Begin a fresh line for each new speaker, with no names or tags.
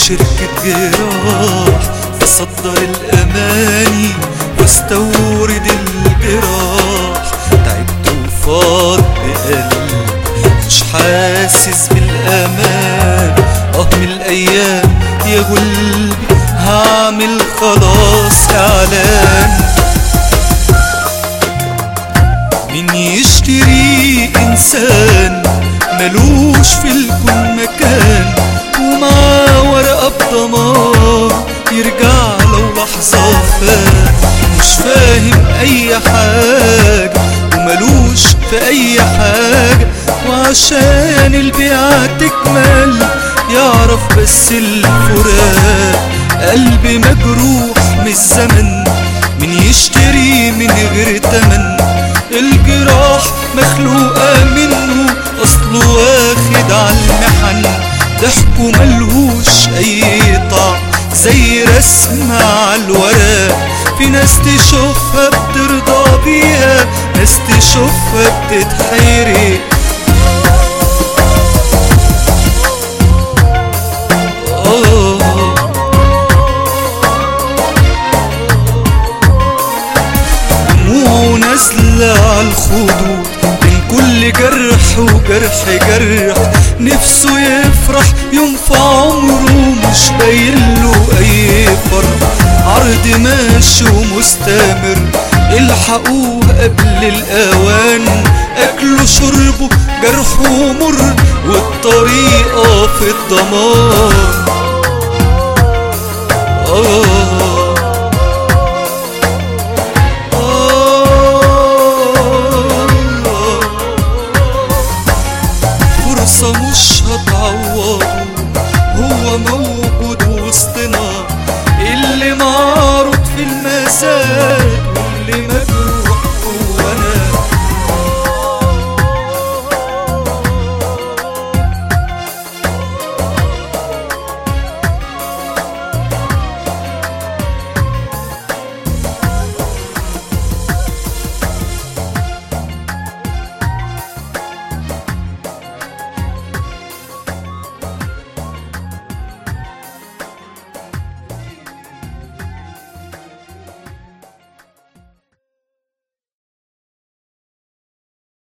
شركة جراح تصدر الأماني واستورد الجراح تعبت وفاض بقلبي مش حاسس بالأمان اه من الأيام يا قلبي هعمل خلاص إعلان مين يشتري إنسان ملوش في الكون مكان ومعاه ورقة بضمان يرجع لو لحظة فات مش فاهم أي حاجة وملوش في أي حاجة وعشان البيعة تكمل يعرف بس الفراق قلبي مجروح من الزمن من يشتري من غير تمن الجراح مخلوقة منه أصله واخد عالمحن ضحكه ملهوش أي طعم زي رسمة عالورق في ناس تشوفها بترضى بيها ناس تشوفها بتتحرق آه دموعه نازلة عالخدود من كل جرح وجرح جرح نفسه يفرح يوم في عمره مش باينله أي فرح عرض ماشي ومستمر الحقوه قبل الأوان أكله شربه جرحه مر والطريقة في الضمان آه